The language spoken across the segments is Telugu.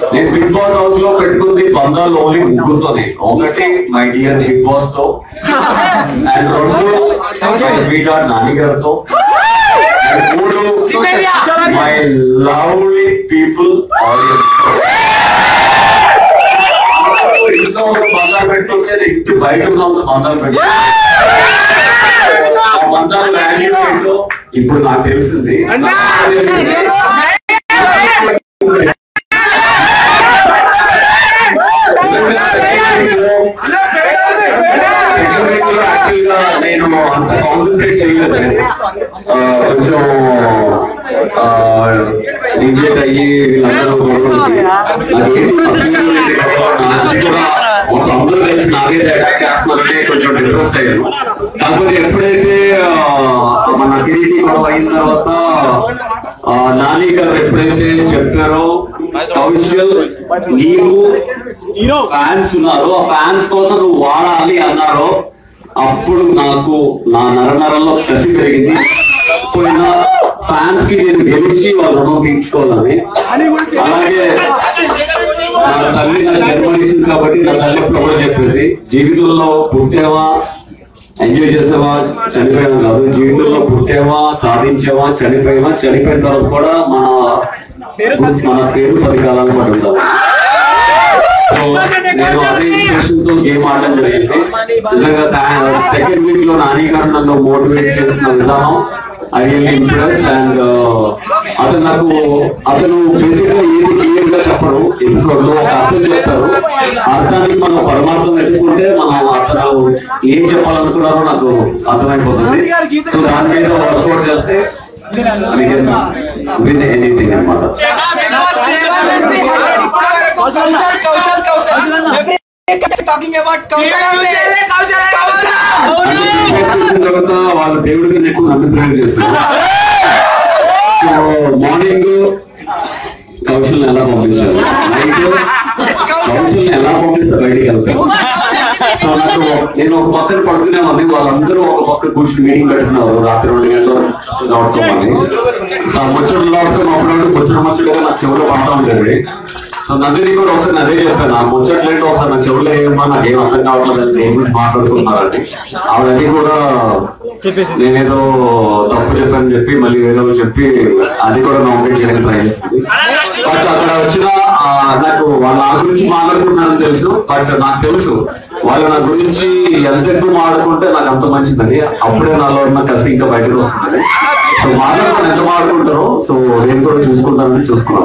నేను బిగ్ బాస్ హౌస్ లో పెట్టుకుంది బంధాలు ఓన్లీ ముగ్గురుతోనే ఒకటి మై డియర్ బిగ్ బాస్ తో అండ్ రెండు మై స్వీట్ హార్ట్ నాని గారితో and మూడు మై లవ్లీ పీపుల్ ఆడియన్స్ ఇంట్లో బంధాలు పెట్టుకుంటే నెక్స్ట్ బయట ఉన్న వాళ్ళతో బంధాలు పెట్టుకుంటే ఆ బంధాలు వాల్యూ ఏంటో ఇప్పుడు నాకు తెలిసింది యాక్చువల్గా నేను అంత కాన్సన్ట్రేట్ చేయలేదు ఆ, కొంచెం డిబేట్ అయ్యి వీళ్ళందరూ గొడవలకి. నాకేం అసలు లేదు కదా, నాకు కూడా ఒక అందరూ కలిసి నాకే అటాక్ చేస్తున్నారంటే కొంచెం డిప్రెస్ అయ్యాను కాకపోతే ఎప్పుడైతే ఆ, మన కిరీటి గొడవ అయిన తర్వాత ఆ, నాని గారు ఎప్పుడైతే చెప్పారో కౌశల్ నీవు ఫ్యాన్స్ ఉన్నారు ఆ ఫ్యాన్స్ కోసం నువ్వు వాడాలి అన్నారో అప్పుడు నాకు నా నరనరంలో కసి పెరిగింది పోయిన ఫ్యాన్స్ కి నేను గెలిచి వాళ్ళ రుణం తీర్చుకోవాలని అలాగే నా తల్లి నాకు జన్మనిచ్చింది కాబట్టి నా తల్లి ఎప్పుడు కూడా చెప్పింది జీవితంలో పుట్టావా ఎంజాయ్ చేసావా చనిపోయావా కాదు జీవితంలో పుట్టావా సాధించావా చనిపోయావా చనిపోయిన తర్వాత కూడా మన మన పేరు పది కాలాలు పడి ఉండాలి సో నేను అదే ఇంట్రెస్ట్ తో గేమ్ ఆడడం జరిగింది నిజంగా సెకండ్ వీక్ లో నాని గారు నన్ను మోటివేట్ చేసిన విధానం ఐ రియల్లీ ఇంప్రెస్ అండ్ అతను నాకు అతను బేసిక్ గా ఏది క్లియర్ గా చెప్పరు ఎపిసోడ్ లో ఒక అర్థం చెప్తారు అర్థానికి మనం పరమార్థం ఎత్తుకుంటే మనం అతను ఏం చెప్పాలనుకున్నారో నాకు అర్థమైపోతుంది సో దాని మీద వర్కౌట్ చేస్తే విన్ ఎనీథింగ్ అనమాట Kaushal Kaushal Kaushal every talking about Kaushal Kaushal Kaushal వచ్చిన తర్వాత వాళ్ళ దేవుడికి నెక్స్ట్ నన్ను ప్రేమ చేస్తారు సో మార్నింగ్ కౌశల్ని ఎలా పంపించారు నైట్ కౌశల్ని ఎలా పంపిస్తారు బయటికి వెళ్తారు సో నాకు నేను ఒక పక్కన పడుకునేవాడిని వాళ్ళందరూ ఒక పక్కన కూర్చుని మీటింగ్ పెట్టుకున్నారు రాత్రి రెండు గంటలు నడుచుకోమని సో ఆ ముచ్చట్లు లాడుకొని అప్పుడప్పుడు ముచ్చట ముచ్చటగా నాకు చెవులో పడతా ఉండేది సో నందిని కూడా ఒకసారి అదే చెప్పాను ఆ ముచ్చట్లేంటి ఒకసారి నాకు చెవులో ఏమన్నా నాకు ఏం అర్థం కావట్లేదు ఏం గురించి మాట్లాడుకుంటున్నారని ఆవిడ అది కూడా నేనేదో తప్పు చెప్పానని చెప్పి మళ్ళీ ఏదో చెప్పి అది కూడా నామినేట్ చేయడానికి ట్రై చేస్తుంది బట్ అక్కడ వచ్చిన ఆ, నాకు వాళ్ళ నా గురించి మాట్లాడుకుంటున్నారని తెలుసు బట్ నాకు తెలుసు వాళ్ళు నా గురించి ఎంత ఎక్కువ మాట్లాడుకుంటే నాకు అంత మంచిదని అప్పుడే నాలో ఉన్న కసి ఇంకా బయటకు వస్తుంది సో మాట్లాడుకుని ఎంత మాట్లాడుకుంటారో సో నేను కూడా చూసుకుంటానని చూసుకున్నాను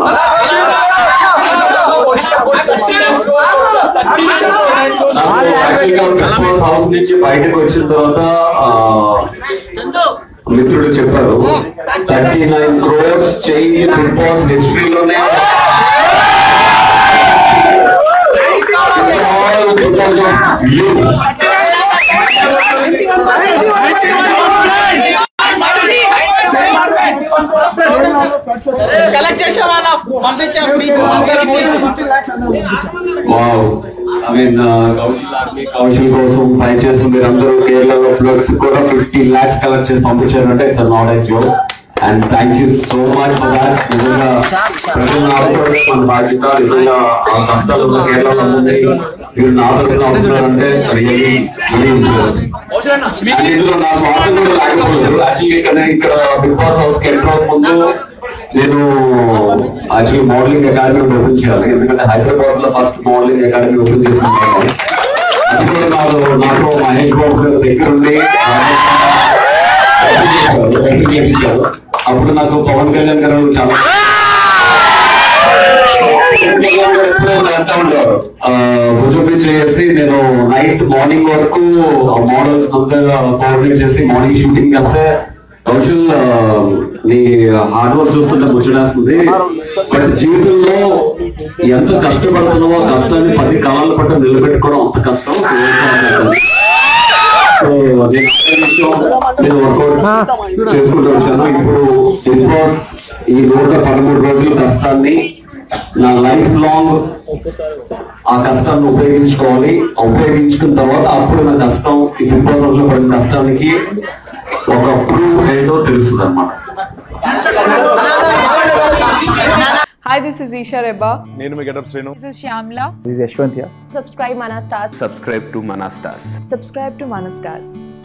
నాకు యాక్చువల్గా బిగ్ బాస్ హౌస్ నుంచి బయటకు వచ్చిన తర్వాత ఆ, మిత్రుడు చెప్పారు thirty nine crores change Bigg Boss హిస్టరీలోనే యూ కలెక్ట్ చేసామా పంపించాం మీకు అందరం wow I mean Kaushal army Kaushal కోసం ఫైట్ చేస్తున్న మీరు అందరూ కేరళలో ఫ్లడ్స్ కూడా ఫిఫ్టీ లాక్స్ కలెక్ట్ చేసి పంపించారంటే it's not a joke and thank you so much for that నిజంగా ప్రజలను ఆదుకోవడం మన బాధ్యత నిజంగా ఆ కష్టాలు ఉన్న కేరళలో ఉంది మీరు నా తరఫున అవుతున్నారంటే రియల్లీ రియల్లీ ఇంట్రెస్ట్ అండ్ ఇందులో నా స్వార్థం కూడా లేకపోలేదు యాక్చువల్లీ ఇక్కడ ఇక్కడ బిగ్ బాస్ హౌస్ కి ఎంటర్ ముందు నేను యాక్చువల్లీ మోడలింగ్ అకాడమీ ఓపెన్ చేయాలి ఎందుకంటే హైదరాబాద్ లో ఫస్ట్ మోడలింగ్ అకాడమీ ఓపెన్ చేస్తున్నాను అది కూడా నాకు నాకు మహేష్ బాబు గారి దగ్గర ఉండి open చేయించారు. అప్పుడు నాకు పవన్ కళ్యాణ్ గారు చాలా పవన్ కళ్యాణ్ గారు ఎప్పుడూ అంటూ ఉంటారు ఆ, భుజం చేసి నేను నైట్ మార్నింగ్ వరకు మోడల్స్ అంతా కోఆర్డినేట్ చేసి మార్నింగ్ షూటింగ్ చేస్తే కౌశల్ ఆ, నీ హార్డ్ వర్క్ చూస్తుంటే ముచ్చడేస్తుంది బట్ జీవితంలో ఎంత కష్టపడుతున్నావో ఆ కష్టాన్ని పది కాలాల పాటు నిలబెట్టుకోవడం అంత కష్టం సో నేను అదే విషయం నేను వర్కౌట్ చేసుకుంటూ వచ్చాను ఇప్పుడు బిగ్ బాస్ ఈ నూట పదమూడు రోజుల కష్టాన్ని నా లైఫ్ లాంగ్ ఆ కష్టాన్ని ఉపయోగించుకోవాలి ఉపయోగించుకున్న తర్వాత అప్పుడు నా కష్టం ఈ బిగ్ బాస్ హౌస్ లో పడిన కష్టానికి ఒక ప్రూవ్ ఏంటో తెలుస్తుంది అనమాట Hi, this is Isha Reba. నేను మీ getup Srinu This is Shyamla. This is Yashwant here. Subscribe Mana Stars. subscribe to Manastas. Subscribe to Mana Stars.